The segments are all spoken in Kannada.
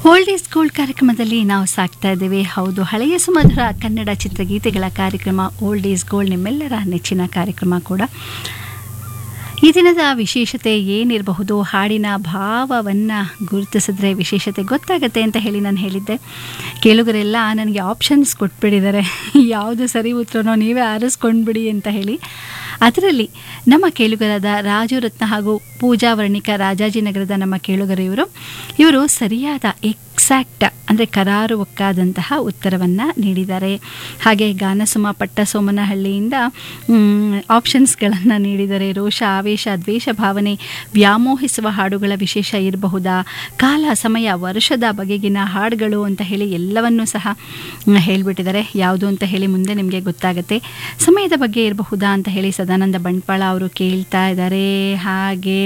ಓಲ್ಡ್ ಈಸ್ ಗೋಲ್ಡ್ ಕಾರ್ಯಕ್ರಮದಲ್ಲಿ ನಾವು ಸಾಕ್ತಾ ಇದ್ದೇವೆ ಹೌದು ಹಳೆಯ ಸುಮಧುರ ಕನ್ನಡ ಚಿತ್ರಗೀತೆಗಳ ಕಾರ್ಯಕ್ರಮ ಓಲ್ಡ್ ಈಸ್ ಗೋಲ್ಡ್ ನಿಮ್ಮೆಲ್ಲರ ನೆಚ್ಚಿನ ಕಾರ್ಯಕ್ರಮ ಕೂಡ ಈ ದಿನದ ವಿಶೇಷತೆ ಏನಿರಬಹುದು ಹಾಡಿನ ಭಾವವನ್ನು ಗುರುತಿಸಿದ್ರೆ ವಿಶೇಷತೆ ಗೊತ್ತಾಗತ್ತೆ ಅಂತ ಹೇಳಿ ನಾನು ಹೇಳಿದ್ದೆ ಕೇಳುಗರೆಲ್ಲ ನನಗೆ ಆಪ್ಷನ್ಸ್ ಕೊಟ್ಬಿಟ್ಟಿದ್ದಾರೆ ಯಾವುದು ಸರಿ ಉತ್ತರನೋ ನೀವೇ ಆರಿಸ್ಕೊಂಡ್ಬಿಡಿ ಅಂತ ಹೇಳಿ ಅದರಲ್ಲಿ ನಮ್ಮ ಕೇಳುಗರಾದ ರಾಜು ರತ್ನ ಹಾಗೂ ಪೂಜಾ ವರ್ಣಿಕ ರಾಜಾಜಿನಗರದ ನಮ್ಮ ಕೇಳುಗರು ಇವರು ಇವರು ಸರಿಯಾದ ಎಕ್ಸಾಕ್ಟ್ ಅಂದರೆ ಕರಾರುವಕ್ಕಾದಂತಹ ಉತ್ತರವನ್ನು ನೀಡಿದ್ದಾರೆ ಹಾಗೆ ಗಾನಸುಮ ಪಟ್ಟಸೋಮನಹಳ್ಳಿಯಿಂದ ಆಪ್ಷನ್ಸ್ಗಳನ್ನು ನೀಡಿದ್ದಾರೆ ರೋಷ ಆವೇಶ ದ್ವೇಷ ಭಾವನೆ ವ್ಯಾಮೋಹಿಸುವ ಹಾಡುಗಳ ವಿಶೇಷ ಇರಬಹುದಾ ಕಾಲ ಸಮಯ ವರ್ಷದ ಬಗೆಗಿನ ಹಾಡುಗಳು ಅಂತ ಹೇಳಿ ಎಲ್ಲವನ್ನೂ ಸಹ ಮ್, ಹೇಳ್ಬಿಟ್ಟಿದ್ದಾರೆ ಯಾವುದು ಅಂತ ಹೇಳಿ ಮುಂದೆ ನಿಮಗೆ ಗೊತ್ತಾಗುತ್ತೆ ಸಮಯದ ಬಗ್ಗೆ ಇರಬಹುದಾ ಅಂತ ಹೇಳಿ ಸದಾನಂದ ಬಂಟ್ವಾಳ ಅವರು ಕೇಳ್ತಾ ಇದ್ದಾರೆ ಹಾಗೆ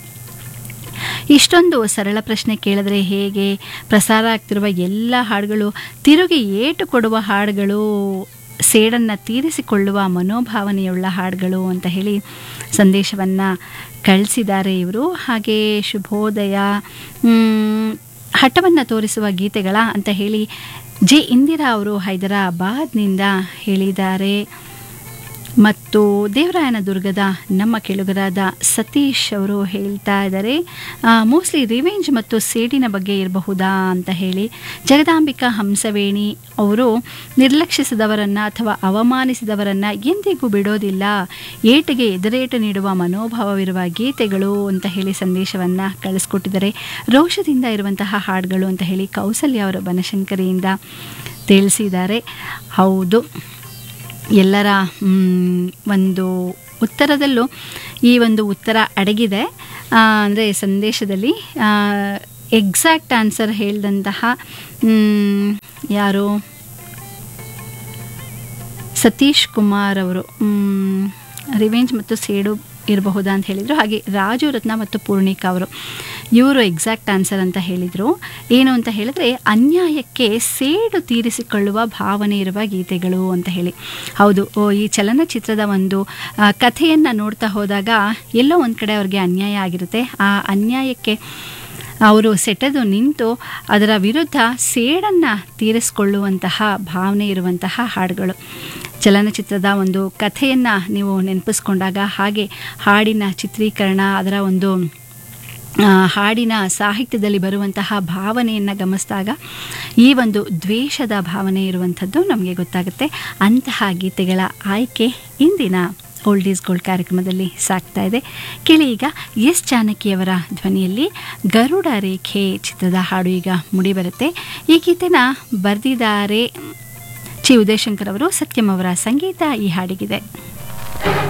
ಇಷ್ಟೊಂದು ಸರಳ ಪ್ರಶ್ನೆ ಕೇಳಿದ್ರೆ ಹೇಗೆ ಪ್ರಸಾರ ಆಗ್ತಿರುವ ಎಲ್ಲ ಹಾಡುಗಳು ತಿರುಗಿ ಏಟು ಕೊಡುವ ಹಾಡುಗಳು ಸೇಡನ್ನು ತೀರಿಸಿಕೊಳ್ಳುವ ಮನೋಭಾವನೆಯುಳ್ಳ ಹಾಡುಗಳು ಅಂತ ಹೇಳಿ ಸಂದೇಶವನ್ನು ಕಳಿಸಿದ್ದಾರೆ ಇವರು ಹಾಗೆ ಶುಭೋದಯ ಮ್, ಹಠವನ್ನು ತೋರಿಸುವ ಗೀತೆಗಳ ಅಂತ ಹೇಳಿ ಜೆ ಇಂದಿರಾ ಅವರು ಹೈದರಾಬಾದ್ನಿಂದ ಹೇಳಿದ್ದಾರೆ ಮತ್ತು ದೇವರಾಯನ ದುರ್ಗದ ನಮ್ಮ ಕೆಳುಗರಾದ ಸತೀಶ್ ಅವರು ಹೇಳ್ತಾ ಇದ್ದಾರೆ ಮೋಸ್ಟ್ಲಿ ರಿವೆಂಜ್ ಮತ್ತು ಸೇಡಿನ ಬಗ್ಗೆ ಇರಬಹುದಾ ಅಂತ ಹೇಳಿ ಜಗದಾಂಬಿಕಾ ಹಂಸವೇಣಿ ಅವರು ನಿರ್ಲಕ್ಷಿಸಿದವರನ್ನು ಅಥವಾ ಅವಮಾನಿಸಿದವರನ್ನು ಎಂದಿಗೂ ಬಿಡೋದಿಲ್ಲ ಏಟಿಗೆ ಎದುರೇಟು ನೀಡುವ ಮನೋಭಾವವಿರುವ ಗೀತೆಗಳು ಅಂತ ಹೇಳಿ ಸಂದೇಶವನ್ನು ಕಳಿಸ್ಕೊಟ್ಟಿದ್ದಾರೆ ರೋಷದಿಂದ ಇರುವಂತಹ ಹಾಡುಗಳು ಅಂತ ಹೇಳಿ ಕೌಸಲ್ಯ ಅವರ ಬನಶಂಕರಿಯಿಂದ ತಿಳಿಸಿದ್ದಾರೆ ಹೌದು ಎಲ್ಲರ ಮ್, ಒಂದು ಉತ್ತರದಲ್ಲೂ ಈ ಒಂದು ಉತ್ತರ ಅಡಗಿದೆ ಅಂದರೆ ಸಂದೇಶದಲ್ಲಿ ಎಕ್ಸಾಕ್ಟ್ ಆನ್ಸರ್ ಹೇಳಿದಂತಹ ಮ್, ಯಾರು ಸತೀಶ್ ಕುಮಾರ್ ಅವರು ರಿವೆಂಜ್ ಮತ್ತು ಸೇಡು ಇರಬಹುದಾ ಅಂತ ಹೇಳಿದರು ಹಾಗೆ ರಾಜು ರತ್ನ ಮತ್ತು ಪೂರ್ಣಿಕಾ ಅವರು ಇವರು ಎಕ್ಸಾಕ್ಟ್ ಆನ್ಸರ್ ಅಂತ ಹೇಳಿದರು ಏನು ಅಂತ ಹೇಳಿದ್ರೆ ಅನ್ಯಾಯಕ್ಕೆ ಸೇಡು ತೀರಿಸಿಕೊಳ್ಳುವ ಭಾವನೆ ಇರುವ ಗೀತೆಗಳು ಅಂತ ಹೇಳಿ ಹೌದು ಓ, ಈ ಚಲನಚಿತ್ರದ ಒಂದು ಕಥೆಯನ್ನು ನೋಡ್ತಾ ಹೋದಾಗ ಎಲ್ಲೋ ಒಂದು ಕಡೆ ಅವ್ರಿಗೆ ಅನ್ಯಾಯ ಆಗಿರುತ್ತೆ ಆ ಅನ್ಯಾಯಕ್ಕೆ ಅವರು ಸೆಟೆದು ನಿಂತು ಅದರ ವಿರುದ್ಧ ಸೇಡನ್ನು ತೀರಿಸಿಕೊಳ್ಳುವಂತಹ ಭಾವನೆ ಇರುವಂತಹ ಹಾಡುಗಳು ಚಲನಚಿತ್ರದ ಒಂದು ಕಥೆಯನ್ನು ನೀವು ನೆನಪಿಸ್ಕೊಂಡಾಗ ಹಾಗೆ ಹಾಡಿನ ಚಿತ್ರೀಕರಣ ಅದರ ಒಂದು ಆ, ಹಾಡಿನ ಸಾಹಿತ್ಯದಲ್ಲಿ ಬರುವಂತಹ ಭಾವನೆಯನ್ನು ಗಮನಿಸಿದಾಗ ಈ ಒಂದು ದ್ವೇಷದ ಭಾವನೆ ಇರುವಂಥದ್ದು ನಮಗೆ ಗೊತ್ತಾಗುತ್ತೆ ಅಂತಹ ಗೀತೆಗಳ ಆಯ್ಕೆ ಇಂದಿನ ಓಲ್ಡ್ ಈಸ್ ಗೋಲ್ಡ್ ಕಾರ್ಯಕ್ರಮದಲ್ಲಿ ಸಾಕ್ತಾ ಇದೆ ಕೇಳಿ ಈಗ ಎಸ್ ಜಾನಕಿಯವರ ಧ್ವನಿಯಲ್ಲಿ ಗರುಡ ರೇಖೆ ಚಿತ್ರದ ಹಾಡು ಈಗ ಮುಡಿಬರುತ್ತೆ ಈ ಗೀತೆನ ಬರೆದಿದ್ದಾರೆ ಚಿ ಉದಯಶಂಕರ್ ಅವರು ಸತ್ಯಂ ಅವರ ಸಂಗೀತ ಈ ಹಾಡಿಗಿದೆ